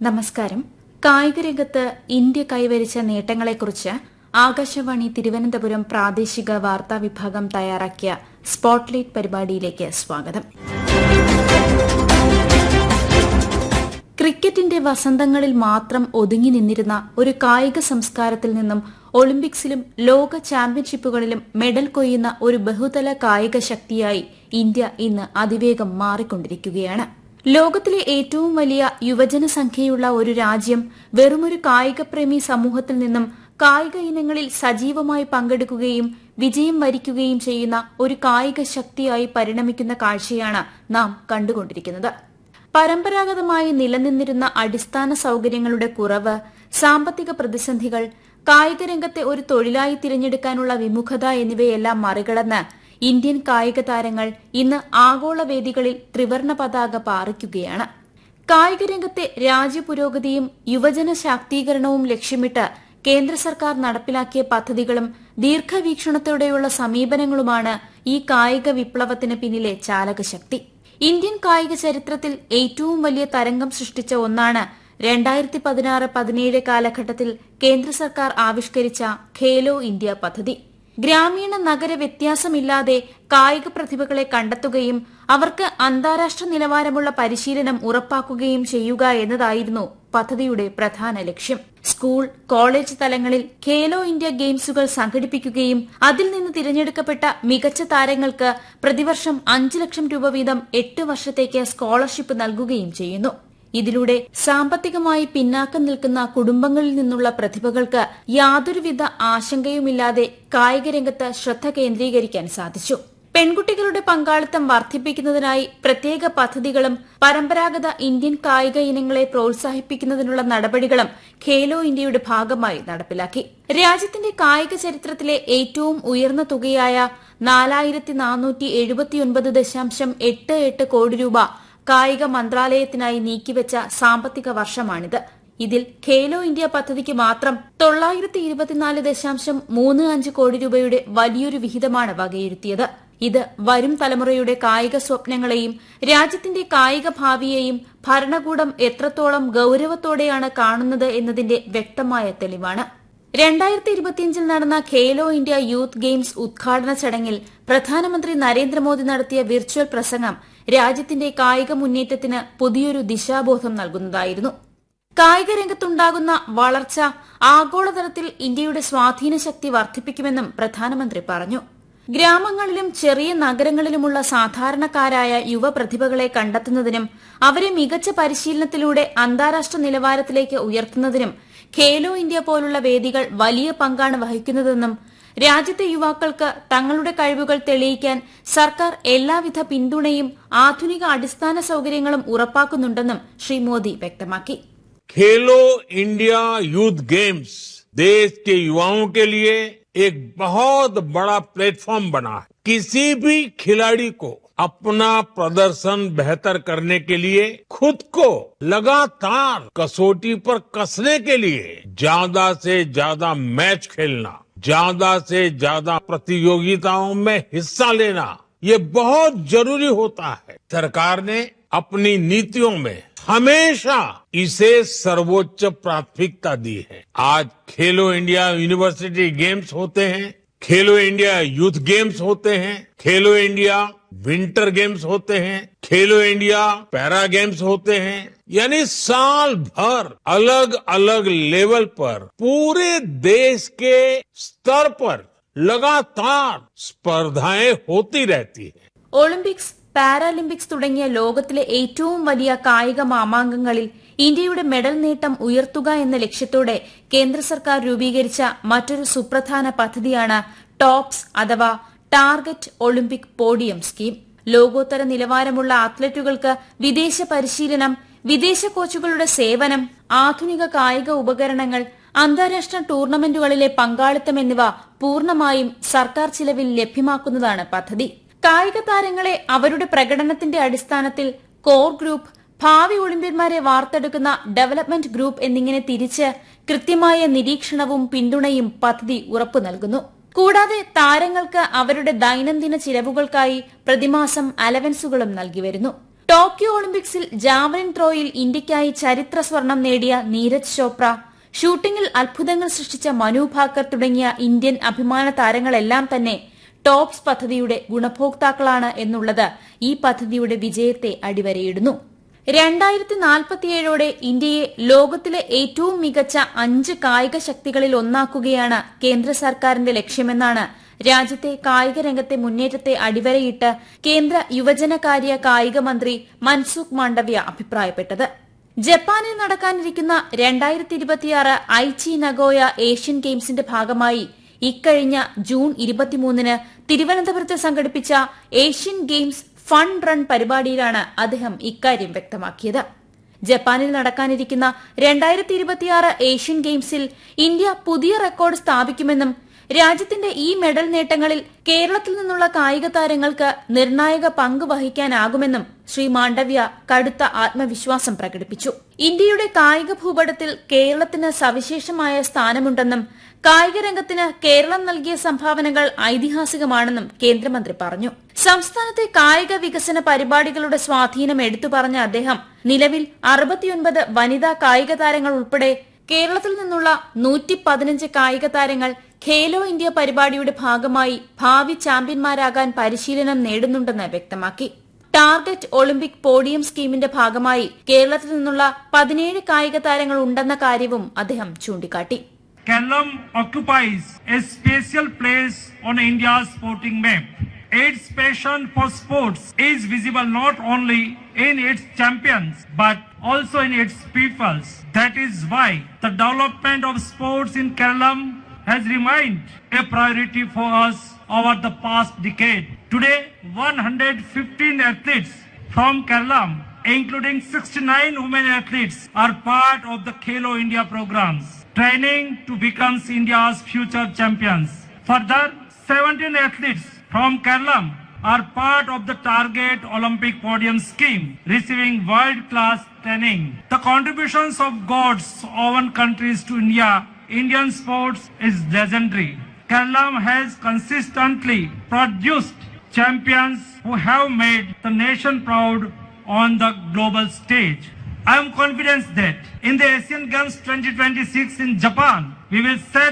നമസ്കാരം കായികരംഗത്ത് ഇന്ത്യ കൈവരിച്ച നേട്ടങ്ങളെക്കുറിച്ച് ആകാശവാണി തിരുവനന്തപുരം പ്രാദേശിക വാർത്താ വിഭാഗം തയ്യാറാക്കിയ സ്പോട്ട്ലൈറ്റ് പരിപാടിയിലേക്ക് സ്വാഗതം ക്രിക്കറ്റിന്റെ വസന്തങ്ങളിൽ മാത്രം ഒതുങ്ങി നിന്നിരുന്ന ഒരു കായിക സംസ്കാരത്തിൽ നിന്നും ഒളിമ്പിക്സിലും ലോക ചാമ്പ്യൻഷിപ്പുകളിലും മെഡൽ കൊയ്യുന്ന ഒരു ബഹുതല കായിക ശക്തിയായി ഇന്ത്യ ഇന്ന് അതിവേഗം മാറിക്കൊണ്ടിരിക്കുകയാണ് ലോകത്തിലെ ഏറ്റവും വലിയ യുവജന സംഖ്യയുള്ള ഒരു രാജ്യം വെറുമൊരു കായികപ്രേമി സമൂഹത്തിൽ നിന്നും കായിക ഇനങ്ങളിൽ സജീവമായി പങ്കെടുക്കുകയും വിജയം വരിക്കുകയും ചെയ്യുന്ന ഒരു കായിക ശക്തിയായി പരിണമിക്കുന്ന കാഴ്ചയാണ് നാം കണ്ടുകൊണ്ടിരിക്കുന്നത് പരമ്പരാഗതമായി നിലനിന്നിരുന്ന അടിസ്ഥാന സൌകര്യങ്ങളുടെ കുറവ് സാമ്പത്തിക പ്രതിസന്ധികൾ കായിക രംഗത്തെ ഒരു തൊഴിലായി തിരഞ്ഞെടുക്കാനുള്ള വിമുഖത എന്നിവയെല്ലാം മറികടന്ന് ഇന്ത്യൻ കായിക താരങ്ങൾ ഇന്ന് ആഗോള വേദികളിൽ ത്രിവർണ പതാക പാറിക്കുകയാണ് കായിക രംഗത്തെ രാജ്യപുരോഗതിയും യുവജന ശാക്തീകരണവും ലക്ഷ്യമിട്ട് കേന്ദ്ര സർക്കാർ നടപ്പിലാക്കിയ പദ്ധതികളും ദീർഘവീക്ഷണത്തോടെയുള്ള സമീപനങ്ങളുമാണ് ഈ കായിക വിപ്ലവത്തിന് പിന്നിലെ ചാലകശക്തി ഇന്ത്യൻ കായിക ചരിത്രത്തിൽ ഏറ്റവും വലിയ തരംഗം സൃഷ്ടിച്ച ഒന്നാണ് രണ്ടായിരത്തി പതിനാറ് പതിനേഴ് കാലഘട്ടത്തിൽ കേന്ദ്ര സർക്കാർ ആവിഷ്കരിച്ച ഖേലോ ഇന്ത്യ പദ്ധതി ഗ്രാമീണ നഗര വ്യത്യാസമില്ലാതെ കായിക പ്രതിഭകളെ കണ്ടെത്തുകയും അവർക്ക് അന്താരാഷ്ട്ര നിലവാരമുള്ള പരിശീലനം ഉറപ്പാക്കുകയും ചെയ്യുക എന്നതായിരുന്നു പദ്ധതിയുടെ പ്രധാന ലക്ഷ്യം സ്കൂൾ കോളേജ് തലങ്ങളിൽ ഖേലോ ഇന്ത്യ ഗെയിംസുകൾ സംഘടിപ്പിക്കുകയും അതിൽ നിന്ന് തിരഞ്ഞെടുക്കപ്പെട്ട മികച്ച താരങ്ങൾക്ക് പ്രതിവർഷം അഞ്ച് ലക്ഷം രൂപ വീതം എട്ട് വർഷത്തേക്ക് സ്കോളർഷിപ്പ് നൽകുകയും ചെയ്യുന്നു ഇതിലൂടെ സാമ്പത്തികമായി പിന്നാക്കം നിൽക്കുന്ന കുടുംബങ്ങളിൽ നിന്നുള്ള പ്രതിഭകൾക്ക് യാതൊരുവിധ ആശങ്കയുമില്ലാതെ കായിക രംഗത്ത് ശ്രദ്ധ കേന്ദ്രീകരിക്കാൻ സാധിച്ചു പെൺകുട്ടികളുടെ പങ്കാളിത്തം വർദ്ധിപ്പിക്കുന്നതിനായി പ്രത്യേക പദ്ധതികളും പരമ്പരാഗത ഇന്ത്യൻ കായിക ഇനങ്ങളെ പ്രോത്സാഹിപ്പിക്കുന്നതിനുള്ള നടപടികളും ഖേലോ ഇന്ത്യയുടെ ഭാഗമായി നടപ്പിലാക്കി രാജ്യത്തിന്റെ കായിക ചരിത്രത്തിലെ ഏറ്റവും ഉയർന്ന തുകയായ നാലായിരത്തി നാനൂറ്റി എഴുപത്തിയൊൻപത് ദശാംശം എട്ട് എട്ട് കോടി രൂപ കായിക മന്ത്രാലയത്തിനായി നീക്കിവച്ച സാമ്പത്തിക വർഷമാണിത് ഇതിൽ ഖേലോ ഇന്ത്യ പദ്ധതിക്ക് മാത്രം തൊള്ളായിരത്തി ഇരുപത്തിനാല് ദശാംശം മൂന്ന് അഞ്ച് കോടി രൂപയുടെ വലിയൊരു വിഹിതമാണ് വകയിരുത്തിയത് ഇത് വരും തലമുറയുടെ കായിക സ്വപ്നങ്ങളെയും രാജ്യത്തിന്റെ കായിക ഭാവിയെയും ഭരണകൂടം എത്രത്തോളം ഗൌരവത്തോടെയാണ് കാണുന്നത് എന്നതിന്റെ വ്യക്തമായ തെളിവാണ് രണ്ടായിരത്തി ഇരുപത്തിയഞ്ചിൽ നടന്ന ഖേലോ ഇന്ത്യ യൂത്ത് ഗെയിംസ് ഉദ്ഘാടന ചടങ്ങിൽ പ്രധാനമന്ത്രി നരേന്ദ്രമോദി നടത്തിയ വിർച്വൽ പ്രസംഗം രാജ്യത്തിന്റെ കായിക മുന്നേറ്റത്തിന് പുതിയൊരു ദിശാബോധം നൽകുന്നതായിരുന്നു കായിക രംഗത്തുണ്ടാകുന്ന വളർച്ച ആഗോളതലത്തിൽ ഇന്ത്യയുടെ സ്വാധീന ശക്തി വർദ്ധിപ്പിക്കുമെന്നും പ്രധാനമന്ത്രി പറഞ്ഞു ഗ്രാമങ്ങളിലും ചെറിയ നഗരങ്ങളിലുമുള്ള സാധാരണക്കാരായ യുവപ്രതിഭകളെ കണ്ടെത്തുന്നതിനും അവരെ മികച്ച പരിശീലനത്തിലൂടെ അന്താരാഷ്ട്ര നിലവാരത്തിലേക്ക് ഉയർത്തുന്നതിനും ഖേലോ ഇന്ത്യ പോലുള്ള വേദികൾ വലിയ പങ്കാണ് വഹിക്കുന്നതെന്നും രാജ്യത്തെ യുവാക്കൾക്ക് തങ്ങളുടെ കഴിവുകൾ തെളിയിക്കാൻ സർക്കാർ എല്ലാവിധ പിന്തുണയും ആധുനിക അടിസ്ഥാന സൌകര്യങ്ങളും ഉറപ്പാക്കുന്നുണ്ടെന്നും ശ്രീ മോദി വ്യക്തമാക്കി खेलो इंडिया यूथ गेम्स देश के युवाओं के लिए एक बहुत बड़ा प्लेटफॉर्म बना है किसी भी खिलाड़ी को अपना प्रदर्शन बेहतर करने के लिए खुद को लगातार कसौटी पर कसने के लिए ज्यादा से ज्यादा मैच खेलना ज्यादा से ज्यादा प्रतियोगिताओं में हिस्सा लेना ये बहुत जरूरी होता है सरकार ने अपनी नीतियों में हमेशा इसे सर्वोच्च प्राथमिकता दी है आज खेलो इंडिया यूनिवर्सिटी गेम्स होते हैं खेलो इंडिया यूथ गेम्स होते हैं खेलो इंडिया विंटर गेम्स होते हैं खेलो इंडिया पैरा गेम्स होते हैं यानी साल भर अलग अलग लेवल पर पूरे देश के स्तर पर लगातार स्पर्धाएं होती रहती है ഒളിമ്പിക്സ് പാരാലിമ്പിക്സ് തുടങ്ങിയ ലോകത്തിലെ ഏറ്റവും വലിയ കായിക മാമാങ്കങ്ങളിൽ ഇന്ത്യയുടെ മെഡൽ നേട്ടം ഉയർത്തുക എന്ന ലക്ഷ്യത്തോടെ കേന്ദ്ര സർക്കാർ രൂപീകരിച്ച മറ്റൊരു സുപ്രധാന പദ്ധതിയാണ് ടോപ്സ് അഥവാ ടാർഗറ്റ് ഒളിമ്പിക് പോഡിയം സ്കീം ലോകോത്തര നിലവാരമുള്ള അത്ലറ്റുകൾക്ക് വിദേശ പരിശീലനം വിദേശ കോച്ചുകളുടെ സേവനം ആധുനിക കായിക ഉപകരണങ്ങൾ അന്താരാഷ്ട്ര ടൂർണമെന്റുകളിലെ പങ്കാളിത്തം എന്നിവ പൂർണ്ണമായും സർക്കാർ ചിലവിൽ ലഭ്യമാക്കുന്നതാണ് പദ്ധതി കായിക താരങ്ങളെ അവരുടെ പ്രകടനത്തിന്റെ അടിസ്ഥാനത്തിൽ കോർ ഗ്രൂപ്പ് ഭാവി ഒളിമ്പ്യന്മാരെ വാർത്തെടുക്കുന്ന ഡെവലപ്മെന്റ് ഗ്രൂപ്പ് എന്നിങ്ങനെ തിരിച്ച് കൃത്യമായ നിരീക്ഷണവും പിന്തുണയും പദ്ധതി ഉറപ്പു നൽകുന്നു കൂടാതെ താരങ്ങൾക്ക് അവരുടെ ദൈനംദിന ചിലവുകൾക്കായി പ്രതിമാസം അലവൻസുകളും നൽകി വരുന്നു ടോക്കിയോ ഒളിമ്പിക്സിൽ ജാവലിൻ ത്രോയിൽ ഇന്ത്യയ്ക്കായി ചരിത്ര സ്വർണം നേടിയ നീരജ് ചോപ്ര ഷൂട്ടിംഗിൽ അത്ഭുതങ്ങൾ സൃഷ്ടിച്ച മനു ഭാക്കർ തുടങ്ങിയ ഇന്ത്യൻ അഭിമാന താരങ്ങളെല്ലാം തന്നെ ടോപ്സ് പദ്ധതിയുടെ ഗുണഭോക്താക്കളാണ് എന്നുള്ളത് ഈ പദ്ധതിയുടെ വിജയത്തെ അടിവരയിടുന്നു രണ്ടായിരത്തി നാൽപ്പത്തിയേഴോടെ ഇന്ത്യയെ ലോകത്തിലെ ഏറ്റവും മികച്ച അഞ്ച് കായിക ശക്തികളിൽ ഒന്നാക്കുകയാണ് കേന്ദ്ര സർക്കാരിന്റെ ലക്ഷ്യമെന്നാണ് രാജ്യത്തെ കായിക രംഗത്തെ മുന്നേറ്റത്തെ അടിവരയിട്ട് കേന്ദ്ര യുവജനകാര്യ കായിക മന്ത്രി മൻസുഖ് മാണ്ഡവ്യ അഭിപ്രായപ്പെട്ടത് ജപ്പാനിൽ നടക്കാനിരിക്കുന്ന രണ്ടായിരത്തി ഇരുപത്തിയാറ് ഐച്ചി നഗോയ ഏഷ്യൻ ഗെയിംസിന്റെ ഭാഗമായി ഇക്കഴിഞ്ഞ ജൂൺ ഇരുപത്തിമൂന്നിന് തിരുവനന്തപുരത്ത് സംഘടിപ്പിച്ച ഏഷ്യൻ ഗെയിംസ് ഫൺ റൺ പരിപാടിയിലാണ് അദ്ദേഹം ഇക്കാര്യം വ്യക്തമാക്കിയത് ജപ്പാനിൽ നടക്കാനിരിക്കുന്ന രണ്ടായിരത്തി ഇരുപത്തിയാറ് ഏഷ്യൻ ഗെയിംസിൽ ഇന്ത്യ പുതിയ റെക്കോർഡ് സ്ഥാപിക്കുമെന്നും രാജ്യത്തിന്റെ ഈ മെഡൽ നേട്ടങ്ങളിൽ കേരളത്തിൽ നിന്നുള്ള കായിക താരങ്ങൾക്ക് നിർണായക പങ്ക് വഹിക്കാനാകുമെന്നും ശ്രീ മാണ്ഡവ്യ കടുത്ത ആത്മവിശ്വാസം പ്രകടിപ്പിച്ചു ഇന്ത്യയുടെ കായിക ഭൂപടത്തിൽ കേരളത്തിന് സവിശേഷമായ സ്ഥാനമുണ്ടെന്നും കായിക രംഗത്തിന് കേരളം നൽകിയ സംഭാവനകൾ ഐതിഹാസികമാണെന്നും കേന്ദ്രമന്ത്രി പറഞ്ഞു സംസ്ഥാനത്തെ കായിക വികസന പരിപാടികളുടെ സ്വാധീനം എടുത്തു പറഞ്ഞ അദ്ദേഹം നിലവിൽ അറുപത്തിയൊൻപത് വനിതാ കായിക താരങ്ങൾ ഉൾപ്പെടെ കേരളത്തിൽ നിന്നുള്ള നൂറ്റി പതിനഞ്ച് കായിക താരങ്ങൾ ഖേലോ ഇന്ത്യ പരിപാടിയുടെ ഭാഗമായി ഭാവി ചാമ്പ്യന്മാരാകാൻ പരിശീലനം നേടുന്നുണ്ടെന്ന് വ്യക്തമാക്കി ടാർഗറ്റ് ഒളിമ്പിക് പോഡിയം സ്കീമിന്റെ ഭാഗമായി കേരളത്തിൽ നിന്നുള്ള പതിനേഴ് കായിക താരങ്ങൾ ഉണ്ടെന്ന കാര്യവും അദ്ദേഹം ചൂണ്ടിക്കാട്ടി Kerala occupies a special place on India's sporting map. Its passion for sports is visible not only in its champions but also in its peoples. That is why the development of sports in Kerala has remained a priority for us over the past decade. Today, 115 athletes from Kerala, including 69 women athletes, are part of the Khelo India programs, training to become India's future champions. Further, 17 athletes from Kerala are part of the Target Olympic Podium Scheme, receiving world-class training. The contributions of God's own countries to India, Indian sports is legendary. Kerala has consistently produced champions who have made the nation proud on the global stage. I am confident that in the Asian Games 2026 in Japan, we will set